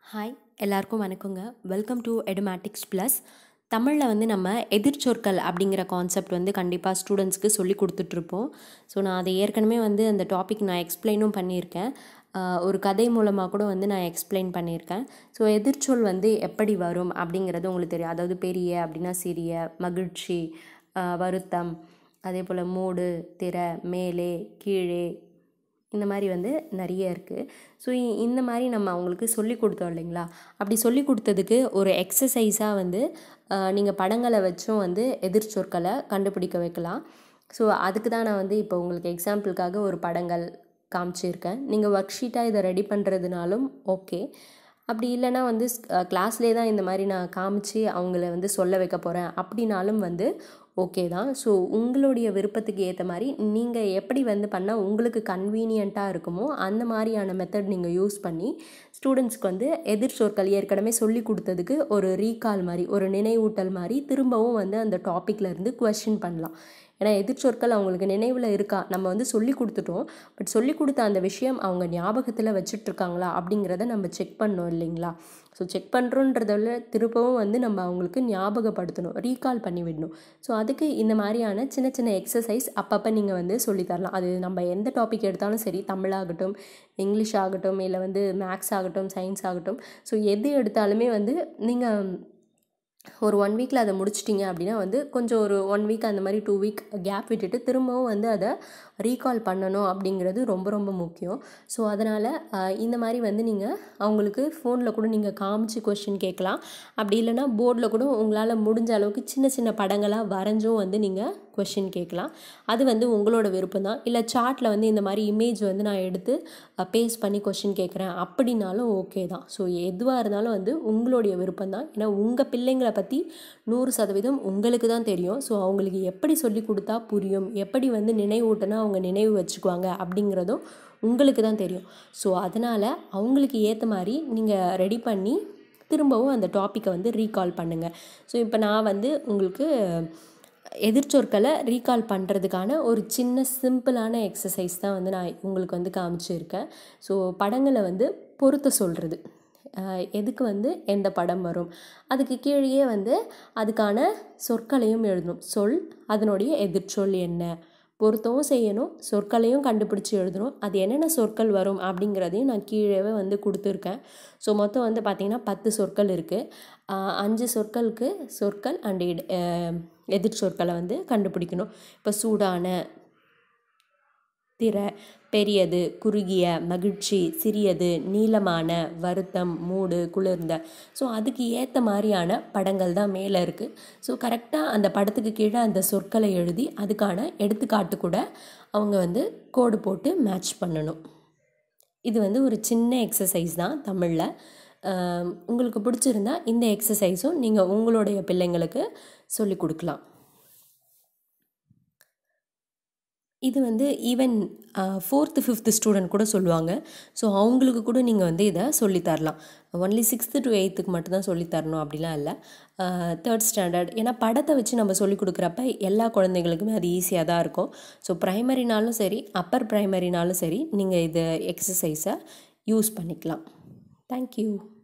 hi எல்லாருக்கும் வணக்கங்க welcome to Edumatics plus தமிழில் வந்து நம்ம எதிர்ச்சொற்கள் அப்படிங்கிற கான்செப்ட் வந்து கண்டிப்பாக ஸ்டூடெண்ட்ஸ்க்கு சொல்லி கொடுத்துட்ருப்போம் ஸோ நான் அதை ஏற்கனவே வந்து அந்த டாபிக் நான் எக்ஸ்பிளைனும் பண்ணியிருக்கேன் ஆஹ் ஒரு கதை மூலமாக கூட வந்து நான் எக்ஸ்பிளைன் பண்ணியிருக்கேன் ஸோ எதிர்ச்சொல் வந்து எப்படி வரும் அப்படிங்கிறது உங்களுக்கு தெரியும் அதாவது பெரிய அப்படின்னா சிறிய மகிழ்ச்சி ஆஹ் வருத்தம் அதே போல் மூடு திரை மேலே கீழே இந்த மாதிரி வந்து நிறைய இருக்குது ஸோ இந்த மாதிரி நம்ம அவங்களுக்கு சொல்லி கொடுத்தோம் இல்லைங்களா அப்படி சொல்லி கொடுத்ததுக்கு ஒரு எக்ஸசைஸாக வந்து நீங்கள் படங்களை வச்சும் வந்து எதிர்ச்சொற்களை கண்டுபிடிக்க வைக்கலாம் ஸோ அதுக்கு தான் நான் வந்து இப்போ உங்களுக்கு எக்ஸாம்பிளுக்காக ஒரு படங்கள் காமிச்சிருக்கேன் நீங்கள் ஒர்க் ஷீட்டாக இதை ரெடி பண்ணுறதுனாலும் ஓகே அப்படி இல்லைன்னா வந்து கிளாஸ்லேயே தான் இந்த மாதிரி நான் காமிச்சு அவங்கள வந்து சொல்ல வைக்க போகிறேன் அப்படின்னாலும் வந்து ஓகே தான் ஸோ உங்களுடைய விருப்பத்துக்கு ஏற்ற மாதிரி நீங்கள் எப்படி வந்து பண்ணால் உங்களுக்கு கன்வீனியண்ட்டாக இருக்குமோ அந்த மாதிரியான மெத்தட் நீங்கள் யூஸ் பண்ணி ஸ்டூடெண்ட்ஸ்க்கு வந்து எதிர் சொற்கள் ஏற்கனவே சொல்லி கொடுத்ததுக்கு ஒரு ரீகால் மாதிரி ஒரு நினைவூட்டல் மாதிரி திரும்பவும் வந்து அந்த டாப்பிக்கில் இருந்து கொஷின் பண்ணலாம் ஏன்னா எதிர்ச்சொற்கள் அவங்களுக்கு நினைவில் இருக்கா நம்ம வந்து சொல்லி கொடுத்துட்டோம் பட் சொல்லி கொடுத்த அந்த விஷயம் அவங்க ஞாபகத்தில் வச்சுட்ருக்காங்களா அப்படிங்கிறத நம்ம செக் பண்ணோம் இல்லைங்களா ஸோ செக் பண்ணுறோன்றதில் திருப்பவும் வந்து நம்ம அவங்களுக்கு ஞாபகப்படுத்தணும் ரீகால் பண்ணி விடணும் ஸோ அதுக்கு இந்த மாதிரியான சின்ன சின்ன எக்ஸசைஸ் அப்பப்போ நீங்கள் வந்து சொல்லித்தரலாம் அது நம்ம எந்த டாபிக் எடுத்தாலும் சரி தமிழாகட்டும் இங்கிலீஷ் ஆகட்டும் இல்லை வந்து மேக்ஸ் ஆகட்டும் சயின்ஸ் ஆகட்டும் ஸோ எது எடுத்தாலுமே வந்து நீங்கள் ஒரு ஒன் வீக்கில் அதை முடிச்சிட்டிங்க அப்படின்னா வந்து கொஞ்சம் ஒரு ஒன் வீக் அந்த மாதிரி டூ வீக் கேப் விட்டுட்டு திரும்பவும் வந்து அதை ரீகால் பண்ணணும் அப்படிங்கிறது ரொம்ப ரொம்ப முக்கியம் ஸோ அதனால் இந்த மாதிரி வந்து நீங்கள் அவங்களுக்கு ஃபோனில் கூட நீங்கள் காமிச்சு கொஷின் கேட்கலாம் அப்படி இல்லைனா போர்டில் கூட உங்களால் முடிஞ்ச அளவுக்கு சின்ன சின்ன படங்களாக வரைஞ்சும் வந்து நீங்கள் கொஷின் கேட்கலாம் அது வந்து உங்களோட விருப்பம் தான் இல்லை சார்ட்டில் வந்து இந்த மாதிரி இமேஜ் வந்து நான் எடுத்து பேஸ்ட் பண்ணி கொஷின் கேட்குறேன் அப்படின்னாலும் ஓகே தான் ஸோ எதுவாக இருந்தாலும் வந்து உங்களுடைய விருப்பம் தான் ஏன்னா உங்கள் பிள்ளைங்களை பற்றி நூறு சதவீதம் உங்களுக்கு தான் தெரியும் ஸோ அவங்களுக்கு எப்படி சொல்லி கொடுத்தா புரியும் எப்படி வந்து நினைவூட்டினா அவங்க நினைவு வச்சுக்குவாங்க அப்படிங்கிறதும் உங்களுக்கு தான் தெரியும் ஸோ அதனால் அவங்களுக்கு ஏற்ற மாதிரி நீங்கள் ரெடி பண்ணி திரும்பவும் அந்த டாப்பிக்கை வந்து ரீகால் பண்ணுங்கள் ஸோ இப்போ நான் வந்து உங்களுக்கு எதிர்ச்சொற்களை ரீகால் பண்ணுறதுக்கான ஒரு சின்ன சிம்பிளான எக்ஸசைஸ் தான் வந்து நான் உங்களுக்கு வந்து காமிச்சிருக்கேன் ஸோ படங்களை வந்து பொருத்த சொல்கிறது எதுக்கு வந்து எந்த படம் வரும் அதுக்கு கீழேயே வந்து அதுக்கான சொற்களையும் எழுதணும் சொல் அதனுடைய எதிர்ச்சொல் என்ன பொருத்தவும் செய்யணும் சொற்களையும் கண்டுபிடிச்சி எழுதணும் அது என்னென்ன சொற்கள் வரும் அப்படிங்கிறதையும் நான் கீழே வந்து கொடுத்துருக்கேன் ஸோ மொத்தம் வந்து பார்த்திங்கன்னா பத்து சொற்கள் இருக்குது அஞ்சு சொற்களுக்கு சொற்கள் அண்ட் எதிர் சொற்களை வந்து கண்டுபிடிக்கணும் இப்போ சூடான திரை பெரியது குறுகிய மகிழ்ச்சி சிறியது நீளமான வருத்தம் மூடு குளிர்ந்த ஸோ அதுக்கு ஏற்ற மாதிரியான படங்கள் தான் மேலே இருக்குது ஸோ கரெக்டாக அந்த படத்துக்கு கீழே அந்த சொற்களை எழுதி அதுக்கான எடுத்துக்காட்டு கூட அவங்க வந்து கோடு போட்டு மேட்ச் பண்ணணும் இது வந்து ஒரு சின்ன எக்ஸசைஸ் தான் தமிழில் உங்களுக்கு பிடிச்சிருந்தா இந்த எக்ஸசைஸும் நீங்கள் உங்களுடைய பிள்ளைங்களுக்கு சொல்லி கொடுக்கலாம் இது வந்து ஈவன் ஃபோர்த்து ஃபிஃப்த்து ஸ்டூடெண்ட் கூட சொல்லுவாங்க ஸோ அவங்களுக்கு கூட நீங்கள் வந்து இதை சொல்லித்தரலாம் ஒன்லி சிக்ஸ்த்து டு எயித்துக்கு மட்டும்தான் சொல்லித்தரணும் அப்படிலாம் இல்லை தேர்ட் ஸ்டாண்டர்ட் ஏன்னா படத்தை வச்சு நம்ம சொல்லி கொடுக்குறப்ப எல்லா குழந்தைங்களுக்குமே அது ஈஸியாக தான் இருக்கும் ஸோ ப்ரைமரினாலும் சரி அப்பர் ப்ரைமரினாலும் சரி நீங்கள் இது எக்ஸசைஸை யூஸ் பண்ணிக்கலாம் தேங்க்யூ